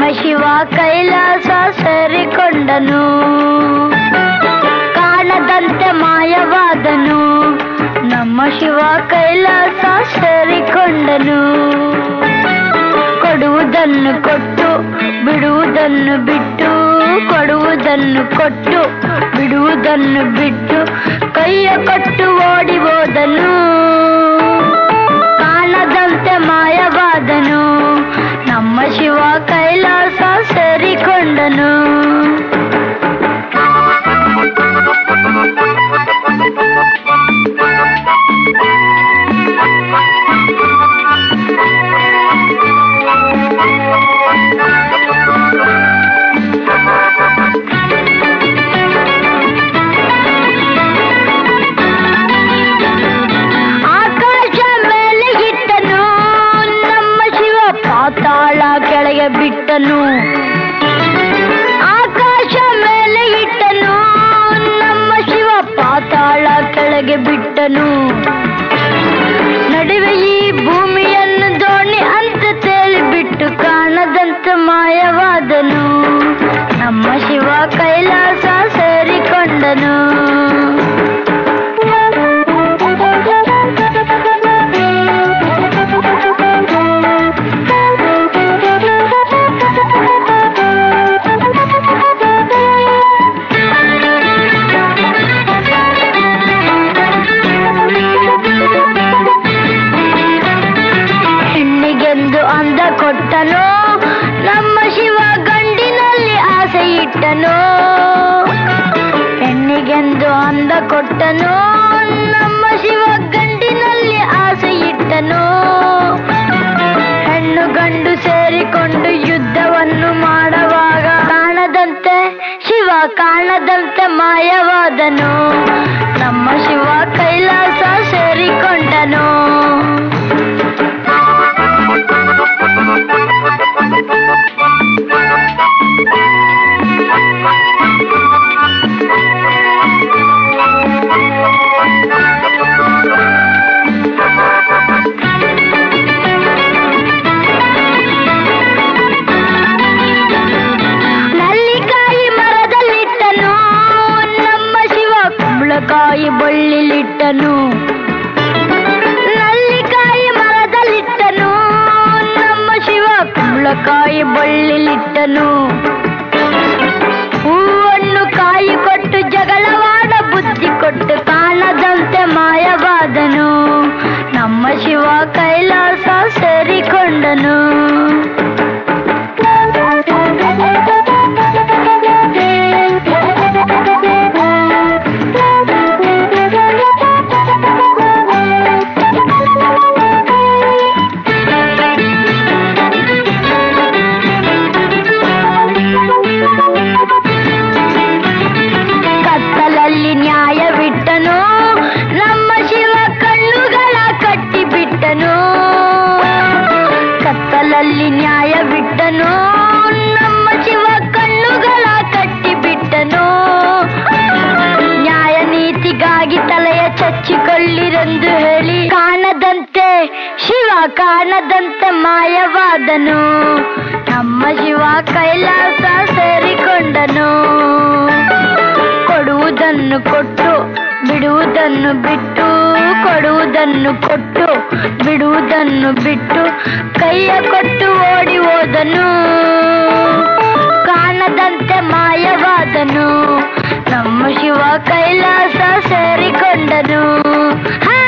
ಶಿವ ಕೈಲಾಸ ಸೇರಿಕೊಂಡನು ಕಾಣದಂತೆ ಮಾಯವಾದನು ನಮ್ಮ ಶಿವ ಕೈಲಾಸ ಸೇರಿಕೊಂಡನು ಕೊಡುವುದನ್ನು ಕೊಟ್ಟು ಬಿಡುವುದನ್ನು ಬಿಟ್ಟು ಕೊಡುವುದನ್ನು ಕೊಟ್ಟು ಬಿಡುವುದನ್ನು ಬಿಟ್ಟು ಕೈಯ ಕೊಟ್ಟು ಓಡಿ ಹೋದನು ಕಾಣದಂತೆ ಮಾಯವಾದನು ನಮ್ಮ ಶಿವ ಕೈಲಾಸ ಸೇರಿಕೊಂಡನು ಆಕಾಶ ಮೇಲೆ ಇಟ್ಟನು ನಮ್ಮ ಶಿವ ಪಾತಾಳ ಕೆಳಗೆ ಬಿಟ್ಟನು ಆಕಾಶ ಮೇಲೆ ಇಟ್ಟನು ನಮ್ಮ ಶಿವ ಪಾತಾಳ ಕೆಳಗೆ ಬಿಟ್ಟನು ನಡುವೆ ಈ ಭೂಮಿಯನ್ನು ದೋಣಿ ಅಂತ ತೇಲಿಬಿಟ್ಟು ಕಾಣದಂತೆ ಮಾಯವಾದನು ನಮ್ಮ ಶಿವ ಕೈಲಾಸ ಸೇರಿಕೊಂಡನು ಹೆಣ್ಣಿಗೆಂದು ಅಂದ ಕೊಟ್ಟನು ನಮ್ಮ ಶಿವ ಗಂಡಿನಲ್ಲಿ ಆಸೆ ಇಟ್ಟನು ಹೆಣ್ಣಿಗೆಂದು ಅಂದ ಕೊಟ್ಟನು ನಮ್ಮ ಶಿವ ಗಂಡಿನಲ್ಲಿ ಆಸೆ ಇಟ್ಟನು ಹೆಣ್ಣು ಗಂಡು ಸೇರಿಕೊಂಡು ಯುದ್ಧವನ್ನು ಮಾಡುವಾಗ ಕಾಣದಂತೆ ಶಿವ ಕಾಣದಂತೆ ಮಾಯವಾದನು ನಮ್ಮ ಶಿವ ಕೈಲಾಸ ಸೇರಿಕೊಂಡನು ನಲ್ಲಿಕಾಯಿ ಮರದಲ್ಲಿಟ್ಟನು ನಮ್ಮ ಶಿವ ಕುಂಬಳಕಾಯಿ ಬಳ್ಳಿಲಿಟ್ಟನು ನಲ್ಲಿಕಾಯಿ ಮರದಲ್ಲಿಟ್ಟನು ನಮ್ಮ ಶಿವ ಕುಂಬಳಕಾಯಿ ಬಳ್ಳಿಲಿಟ್ಟನು ಹೂವನ್ನು ಕಾಯಿ ಕೊಟ್ಟು ಜಗಳವಾಡ ಬುದ್ಧಿ ಕೊಟ್ಟು ಕಾಣದಂತೆ ಮಾಯವಾದನು ನಮ್ಮ ಶಿವ ಕೈಲಾಸ ಸೇರಿಕೊಂಡನು ಕತ್ತಲಲ್ಲಿ ನ್ಯಾಯವಿಟ್ಟನು ನಮ್ಮ ಶಿವ ಕಣ್ಣುಗಳ ಕಟ್ಟಿಬಿಟ್ಟನು ಕತ್ತಲಲ್ಲಿ ನ್ಯಾಯವಿಟ್ಟನು ನಮ್ಮ ಶಿವ ಕಣ್ಣುಗಳ ಕಟ್ಟಿಬಿಟ್ಟನು ನ್ಯಾಯ ನೀತಿಗಾಗಿ ತಲೆಯ ಚಚ್ಚಿಕೊಳ್ಳಿರೆಂದು ಹೇಳಿ ಕಾಣದಂತೆ ಶಿವ ಕಾಣದಂತೆ ಮಾಯವಾದನು ನಮ್ಮ ಶಿವ ಕೈಲಾಸ ಸೇರಿಕೊಂಡನು ಕೊಡುವುದನ್ನು ಕೊಟ್ಟು ಬಿಡುವುದನ್ನು ಬಿಟ್ಟು ಕೊಡುವುದನ್ನು ಕೊಟ್ಟು ಬಿಡುವುದನ್ನು ಬಿಟ್ಟು ಕೈಯ ಕೊಟ್ಟು ಓಡಿ ಹೋದನು ಕಾಣದಂತೆ ಮಾಯವಾದನು ನಮ್ಮ ಶಿವ ಕೈಲಾಸ ಸೇರಿಕೊಂಡನು ಹಾ